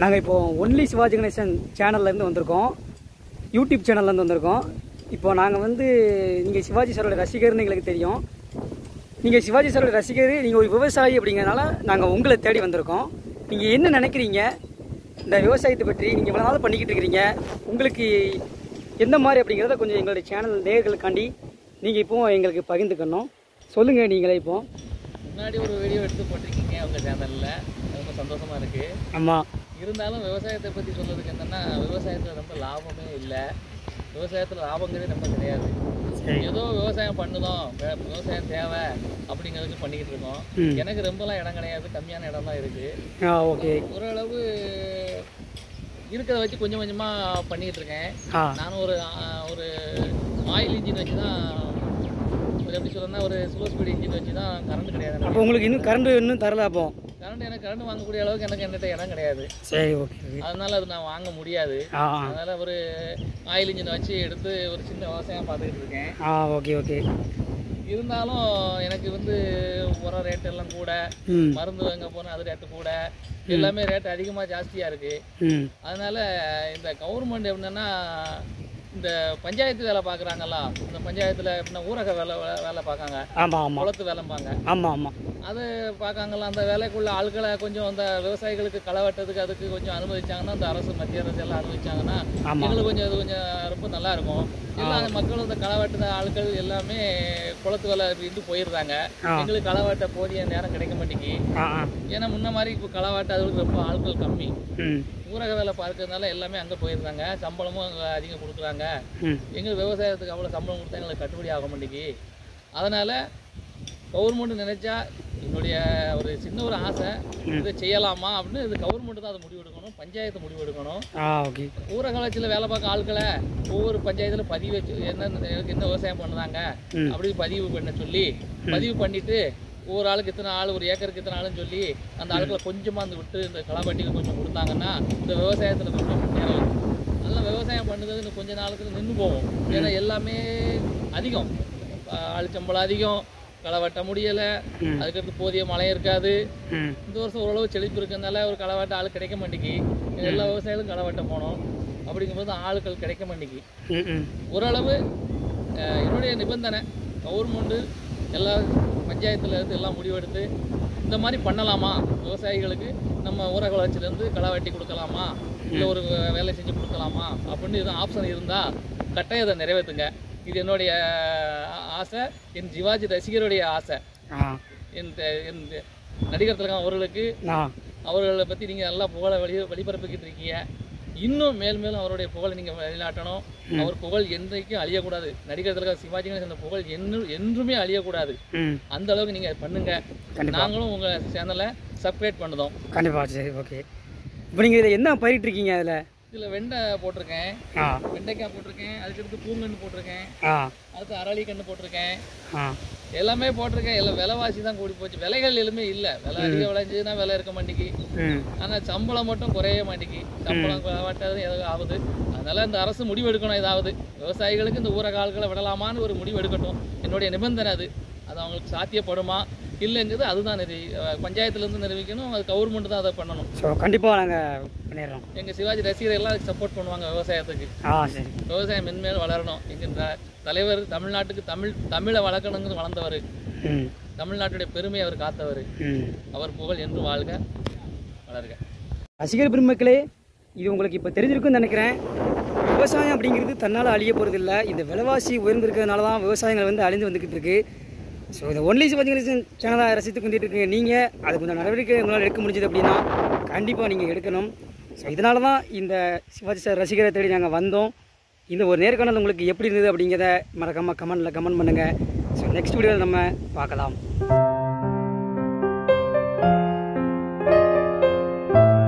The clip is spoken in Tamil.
நாங்கள் இப்போ ஒன்லி சிவாஜி கணேசன் சேனல்லேருந்து வந்திருக்கோம் யூடியூப் சேனல்லேருந்து வந்திருக்கோம் இப்போ நாங்கள் வந்து நீங்கள் சிவாஜி சாரோட ரசிகர்னு எங்களுக்கு தெரியும் நீங்கள் சிவாஜி சாரோட ரசிகர் நீங்கள் ஒரு விவசாயி அப்படிங்கிறனால நாங்கள் உங்களை தேடி வந்திருக்கோம் நீங்கள் என்ன நினைக்கிறீங்க இந்த விவசாயத்தை பற்றி நீங்கள் இவ்வளோ நாள் பண்ணிக்கிட்டு இருக்கிறீங்க உங்களுக்கு எந்த மாதிரி அப்படிங்கிறத கொஞ்சம் எங்களுடைய சேனல் நேயர்களுக்காண்டி நீங்கள் இப்போ எங்களுக்கு பகிர்ந்துக்கணும் சொல்லுங்கள் நீங்களே இப்போ முன்னாடி ஒரு வீடியோ எடுத்து போட்டிருக்கீங்க உங்கள் சேனலில் ரொம்ப சந்தோஷமா இருக்கு ஆமாம் இருந்தாலும் விவசாயத்தை பற்றி சொல்றதுக்கு என்னன்னா விவசாயத்தில் ரொம்ப லாபமே இல்லை விவசாயத்தில் லாபங்கிறதே ரொம்ப கிடையாது சரி ஏதோ விவசாயம் பண்ணுதோம் வே- விவசாயம் தேவை அப்படிங்கிறதுக்கு பண்ணிக்கிட்டு இருக்கோம் ம். எனக்கு ரொம்பலாம் இடம் கிடையாது கம்மியான இடம் தான் இருக்கு ஆ ஓகே ஓரளவு இருக்கிறத வச்சு கொஞ்சம் கொஞ்சமாக பண்ணிக்கிட்டு இருக்கேன் ஆ நானும் ஒரு ஆ, ஒரு ஆயில் இன்ஜின் வச்சு தான் ஒரு எப்படி சொல்றேன்னா ஒரு ஸ்லோ ஸ்பீட் இன்ஜின் வச்சு தான் கரண்ட் கிடையாது எனக்கு. அப்போ உங்களுக்கு இன்னும் கரண்ட் இன்னும் தரல அப்போ கரண்ட் எனக்கு கரண்ட் வாங்கக்கூடிய அளவுக்கு எனக்கு என்கிட்ட இடம் கிடையாது சரி ஓகே ஓகே அதனால அது நான் வாங்க முடியாது ஆ அதனால ஒரு ஆயில் இன்ஜினை வச்சு எடுத்து ஒரு சின்ன விவசாயம் பார்த்துக்கிட்டு இருக்கேன் ஆ ஓகே ஓகே இருந்தாலும் எனக்கு வந்து உரம் ரேட் எல்லாம் கூட ம் மருந்து வாங்க போனால் அது ரேட்டு கூட எல்லாமே ரேட் அதிகமாக ஜாஸ்தியாக இருக்குது ம் அதனால இந்த கவர்மெண்ட் எப்படின்னா இந்த பஞ்சாயத்து வேலை பார்க்குறாங்கல்ல இந்த பஞ்சாயத்தில் எப்படின்னா ஊரக வேலை வேலை பார்க்காங்க ஆமாம் ஆமாம் குளத்து வேலைம்பாங்க ஆமாம் ஆமாம் அது பார்க்காங்கல்ல அந்த வேலைக்குள்ள ஆட்களை கொஞ்சம் அந்த விவசாயிகளுக்கு களை வெட்டதுக்கு அதுக்கு கொஞ்சம் அனுமதிச்சாங்கன்னா அந்த அரசு மத்திய அரசு எல்லாம் அனுமதிச்சாங்கன்னா ஆமாம் எங்களுக்கு கொஞ்சம் அது கொஞ்சம் ரொம்ப நல்லா இருக்கும் எல்லா மக்களும் இந்த களை வெட்டுன ஆட்கள் எல்லாமே குளத்து வேலை இருந்து போயிடுறாங்க ஆ. எங்களுக்கு களை வெட்ட போதிய நேரம் கிடைக்க மாட்டேங்கி ஆ ஆ ஏன்னா முன்ன மாதிரி இப்போ களை வெட்ட அதுக்கு ரொம்ப ஆட்கள் கம்மி ம் ஊரக வேலை பார்க்கறதுனால எல்லாமே அங்கே போயிருந்தாங்க சம்பளமும் அங்கே அதிகம் கொடுக்குறாங்க ம் எங்களுக்கு விவசாயத்துக்கு அவ்வளோ சம்பளம் கொடுத்தா எங்களுக்கு கட்டுப்படி ஆக மாட்டேங்கி அதனால் கவர்மெண்ட் நினைச்சா என்னுடைய ஒரு சின்ன ஒரு ஆசை இதை செய்யலாமா அப்படின்னு இது கவர்மெண்ட் தான் அதை முடிவு எடுக்கணும் பஞ்சாயத்து முடிவு எடுக்கணும் ஆ ஓகே ஊரக வளர்ச்சியில் வேலை பார்க்க ஆட்களை ஒவ்வொரு பஞ்சாயத்தில் பதிவு வச்சு என்ன எனக்கு என்ன விவசாயம் பண்ணுறாங்க ம் அப்படி பதிவு பண்ண சொல்லி பதிவு பண்ணிட்டு ஒவ்வொரு ஆளுக்கு இத்தனை ஆள் ஒரு ஏக்கருக்கு இத்தனை ஆளுன்னு சொல்லி அந்த ஆளுக்களை கொஞ்சமாக அந்த விட்டு இந்த களப்பட்டிக்கு கொஞ்சம் கொடுத்தாங்கன்னா இந்த விவசாயத்தில் கொஞ்சம் முன்னேறலாம் நல்லா விவசாயம் பண்ணுறது இன்னும் கொஞ்ச நாளுக்கு நின்று போகும் ஏன்னா எல்லாமே அதிகம் ஆள் சம்பளம் அதிகம் களை வெட்ட முடியலை ம். அதுக்கடுத்து போதிய மழை இருக்காது ம் இந்த வருஷம் ஓரளவு செழிப்பு இருக்கிறதுனால ஒரு களை வெட்ட ஆள் கிடைக்க மாட்டேங்கி எல்லா விவசாயிகளும் களை வெட்ட போனோம் அப்படிங்கும்போது ஆட்கள் கிடைக்க மாட்டேங்கி ம் ம் ஓரளவு அஹ், என்னுடைய நிபந்தனை கவர்மெண்ட்டு எல்லா பஞ்சாயத்துல இருந்து எல்லாம் முடிவெடுத்து இந்த மாதிரி பண்ணலாமா விவசாயிகளுக்கு நம்ம ஊரக வளர்ச்சியிலேருந்து களை வெட்டி கொடுக்கலாமா இல்லை ஒரு வே- வேலை செஞ்சு கொடுக்கலாமா அப்படின்னு எதுவும் ஆப்ஷன் இருந்தால் கட்டாயம் அதை நிறைவேற்றுங்க இது என்னுடைய ஆ- ஆசை என் சிவாஜி ரசிகருடைய ஆசை ஆ என் த- என் நடிகர் திலகம் அவர்களுக்கு ஆ அவர்களை பற்றி நீங்கள் நல்லா புகழ வெளி வெளிப்பரப்பிக்கிட்டு இருக்கீங்க இன்னும் மேல் மேலும் அவருடைய புகழை நீங்கள் வெளிநாட்டணும் அவர் புகழ் என்றைக்கும் அழியக்கூடாது நடிகர் திலகம் சிவாஜி கணேசன் அந்த புகழ் என்று என்றுமே அழியக்கூடாது ம் அந்த அளவுக்கு நீங்கள் பண்ணுங்க கண்டிப்பா. நாங்களும் உங்கள் சேனலை சப்ஸ்கிரைப் பண்ணுதோம் கண்டிப்பாக சரி ஓகே இப்போ நீங்கள் இதில் என்ன பயிரிட்டுருக்கீங்க அதில் இதில் வெண்டை போட்டிருக்கேன் ஆ வெண்டைக்காய் போட்டிருக்கேன் அதுக்கடுத்து பூங்கன்று போட்டிருக்கேன் ஆ அடுத்து அரளி கன்று போட்டிருக்கேன் ஆ எல்லாமே போட்டிருக்கேன் எல்லாம் விலைவாசி தான் கூடி போச்சு விலைகள் எதுவுமே இல்லை விலை அதிகம் விளைஞ்சதுன்னா விலை இருக்க மாட்டேங்கி ம் ஆனால் சம்பளம் மட்டும் குறைய மாட்டேங்கி சம்பளம் குறைவாட்டது ஏதோ ஆகுது அதனால இந்த அரசு முடிவு எடுக்கணும் ஏதாவது விவசாயிகளுக்கு இந்த ஊரக ஆட்களை விடலாமான்னு ஒரு முடிவு எடுக்கட்டும் என்னுடைய நிபந்தனை அது அது அவங்களுக்கு சாத்தியப்படுமா இல்லைங்கிறது அதுதான் நிறு பஞ்சாயத்துலேருந்து நிரூபிக்கணும் அது கவர்மெண்ட் தான் அதை பண்ணணும் ஸோ கண்டிப்பாக நாங்கள் பண்ணிடுறோம் எங்கள் சிவாஜி ரசிகர்கள் எல்லாம் அதுக்கு சப்போர்ட் பண்ணுவாங்க விவசாயத்துக்கு ஆ சரி விவசாயம் மென்மேலும் வளரணும் எங்கள் த- தலைவர் தமிழ்நாட்டுக்கு தமிழ் தமிழை வளர்க்கணுங்கிறது வளர்ந்தவர் ம் தமிழ்நாட்டுடைய பெருமையை அவர் காத்தவர் ம் அவர் புகழ் என்று வாழ்க வளர்க ரசிகர் பெருமக்களே இது உங்களுக்கு இப்போ தெரிஞ்சிருக்குன்னு நினைக்கிறேன் விவசாயம் அப்படிங்கிறது தன்னால் அழிய போகிறதில்ல இந்த விலைவாசி உயர்ந்திருக்கிறதுனால தான் விவசாயங்கள் வந்து அழிந்து வந்துக்கிட்டு இருக்கு ஸோ இந்த ஒன்லி சிவாஜி கணேசன் சேனலை ரசித்து கொண்டுட்டு இருக்கீங்க நீங்கள் அது கொஞ்சம் நடவடிக்கை உங்களால் எடுக்க முடிஞ்சது அப்படின்னா கண்டிப்பாக நீங்கள் எடுக்கணும் ஸோ இதனால தான் இந்த சிவாஜி சார் ரசிகரை தேடி நாங்கள் வந்தோம் இந்த ஒரு நேர்காணல் உங்களுக்கு எப்படி இருந்தது அப்படிங்கிறத மறக்காமல் கமெண்டில் கமெண்ட் பண்ணுங்கள் ஸோ நெக்ஸ்ட் வீடியோவில் நம்ம பார்க்கலாம்